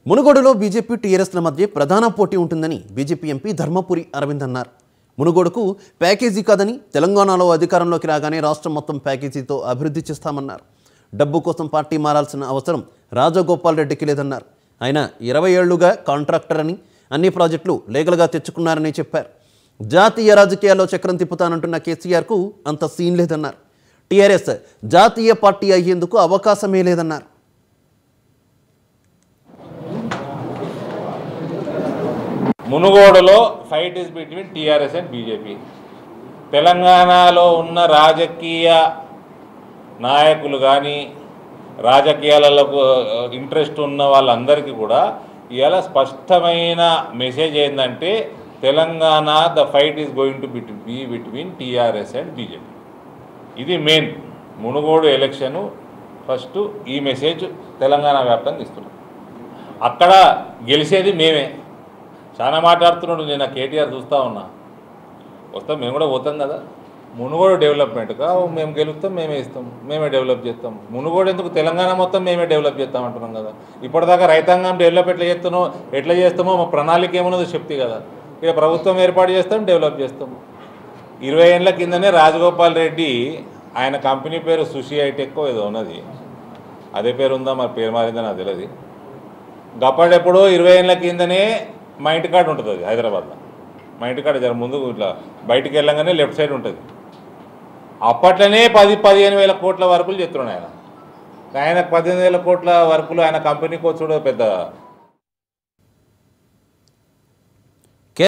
మునుగోడులో బీజేపీ టీఆర్ఎస్ల మధ్య ప్రధాన పోటీ ఉంటుందని బీజేపీ ఎంపీ ధర్మపురి అరవింద్ అన్నారు మునుగోడుకు ప్యాకేజీ కాదని తెలంగాణలో అధికారంలోకి రాగానే రాష్ట్రం మొత్తం ప్యాకేజీతో అభివృద్ధి చేస్తామన్నారు డబ్బు కోసం పార్టీ మారాల్సిన అవసరం రాజగోపాల్ రెడ్డికి లేదన్నారు ఆయన ఇరవై ఏళ్లుగా కాంట్రాక్టర్ అని అన్ని ప్రాజెక్టులు లీగల్గా తెచ్చుకున్నారని చెప్పారు జాతీయ రాజకీయాల్లో చక్రం తిప్పుతానంటున్న కేసీఆర్కు అంత సీన్ లేదన్నారు టీఆర్ఎస్ జాతీయ పార్టీ అయ్యేందుకు అవకాశమే లేదన్నారు మునుగోడులో fight is between TRS and BJP తెలంగాణలో ఉన్న రాజకీయ నాయకులు కానీ రాజకీయాలలో ఇంట్రెస్ట్ ఉన్న వాళ్ళందరికీ కూడా ఇవాళ స్పష్టమైన మెసేజ్ ఏంటంటే Telangana the fight is going to bit be between TRS and BJP ఇది మెయిన్ మునుగోడు ఎలక్షను ఫస్ట్ ఈ మెసేజ్ తెలంగాణ వ్యాప్తంగా ఇస్తున్నాం అక్కడ గెలిచేది మేమే చాలా మాట్లాడుతున్నాడు నేను ఆ కేటీఆర్ చూస్తూ ఉన్నా వస్తాం మేము కూడా పోతాం కదా మునుగోడు డెవలప్మెంట్గా మేము గెలుస్తాం మేమే ఇస్తాం మేమే డెవలప్ చేస్తాం మునుగోడు ఎందుకు తెలంగాణ మొత్తం మేమే డెవలప్ చేస్తాం అంటున్నాం కదా ఇప్పటిదాకా రైతాంగం డెవలప్ ఎట్లా చేస్తానో ఎట్లా చేస్తామో మా ప్రణాళిక ఏమున్నదో చెప్తే కదా ఇక ప్రభుత్వం ఏర్పాటు చేస్తాం డెవలప్ చేస్తాం ఇరవై ఏళ్ళ కిందనే రాజగోపాల్ రెడ్డి ఆయన కంపెనీ పేరు సుషి హైటెక్ ఏదో ఉన్నది అదే పేరు ఉందా మరి పేరు మారిందో నాకు తెలియదు గప్పడెప్పుడో ఇరవై ఏళ్ళ కిందనే మా ఇంటికాడ ఉంటుంది అది హైదరాబాద్లో మా ఇంటికాడ జర ముందు ఇట్లా బయటికి వెళ్ళంగానే లెఫ్ట్ సైడ్ ఉంటుంది అప్పట్లోనే పది పదిహేను వేల కోట్ల వర్కులు చెప్తున్నాడు ఆయన ఆయనకు పదిహేను వేల కోట్ల వర్కులు ఆయన కంపెనీకి వచ్చుడు పెద్ద